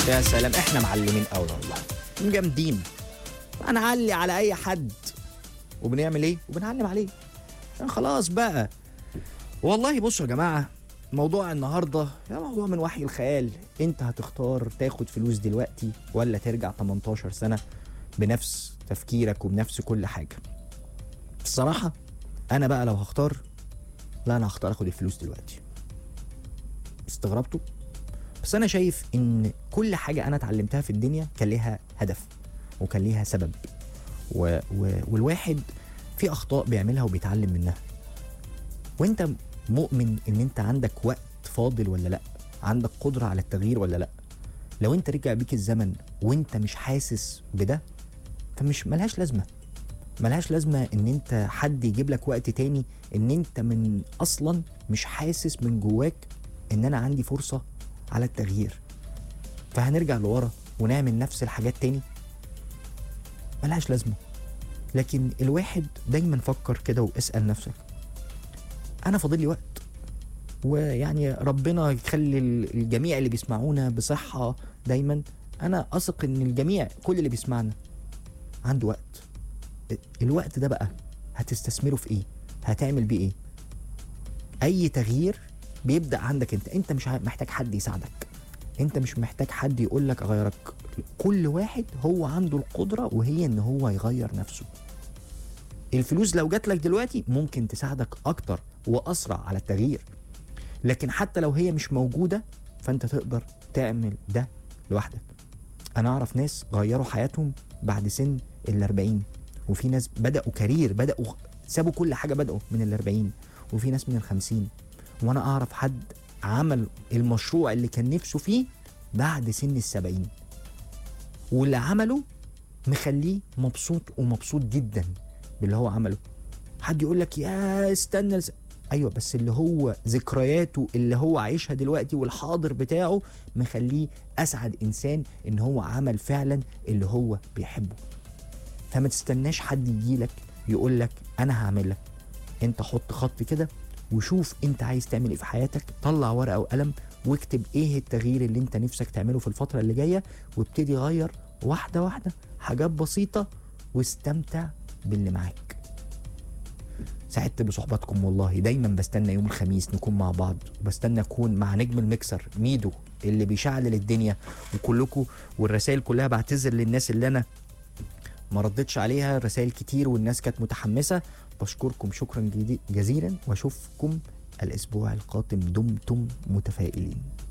يا سلام احنا معلمين قوي والله جامدين هنعلي على اي حد وبنعمل ايه وبنعلم عليه خلاص بقى والله بصوا يا جماعه موضوع النهارده ده موضوع من وحي الخيال انت هتختار تاخد فلوس دلوقتي ولا ترجع 18 سنه بنفس تفكيرك وبنفس كل حاجه الصراحه انا بقى لو هختار لا انا هختار اخد الفلوس دلوقتي استغربتوا بس انا شايف ان كل حاجه انا اتعلمتها في الدنيا كان ليها هدف وكان ليها سبب و... و... والواحد في اخطاء بيعملها وبيتعلم منها وانت مؤمن ان انت عندك وقت فاضل ولا لا عندك قدره على التغيير ولا لا لو انت رجع بيك الزمن وانت مش حاسس بده فمش ملهاش لازمه ملهاش لازمه ان انت حد يجيب لك وقت تاني ان انت من اصلا مش حاسس من جواك ان انا عندي فرصه على التغيير فهنرجع لورا ونعمل نفس الحاجات تاني ملهاش لازمه لكن الواحد دايما فكر كده واسال نفسك انا فاضل لي وقت ويعني ربنا يخلي الجميع اللي بيسمعونا بصحه دايما انا اثق ان الجميع كل اللي بيسمعنا عنده وقت الوقت ده بقى هتستثمره في ايه هتعمل بيه ايه اي تغيير بيبدا عندك انت انت مش محتاج حد يساعدك انت مش محتاج حد يقول لك اغيرك كل واحد هو عنده القدره وهي ان هو يغير نفسه الفلوس لو جات لك دلوقتي ممكن تساعدك اكتر واسرع على التغيير لكن حتى لو هي مش موجوده فانت تقدر تعمل ده لوحدك انا اعرف ناس غيروا حياتهم بعد سن ال 40 وفي ناس بداوا كارير بداوا سابوا كل حاجه بداوا من ال 40 وفي ناس من ال 50 وانا اعرف حد عمل المشروع اللي كان نفسه فيه بعد سن السبعين واللي عمله مخليه مبسوط ومبسوط جدا باللي هو عمله حد يقول لك يا استنى لس... ايوه بس اللي هو ذكرياته اللي هو عايشها دلوقتي والحاضر بتاعه مخليه اسعد انسان ان هو عمل فعلا اللي هو بيحبه فما تستناش حد يجيلك يقول لك انا هعمل لك انت حط خط كده وشوف انت عايز تعمل ايه في حياتك طلع ورقه وقلم واكتب ايه التغيير اللي انت نفسك تعمله في الفتره اللي جايه وابتدي غير واحده واحده حاجات بسيطه واستمتع باللي معاك سعدت بصحبتكم والله دايما بستنى يوم الخميس نكون مع بعض وبستنى اكون مع نجم المكسر ميدو اللي بيشعل الدنيا وكلكم والرسائل كلها بعتذر للناس اللي انا ما ردتش عليها رسائل كتير والناس كانت متحمسه بشكركم شكرا جزيلا واشوفكم الاسبوع القادم دمتم متفائلين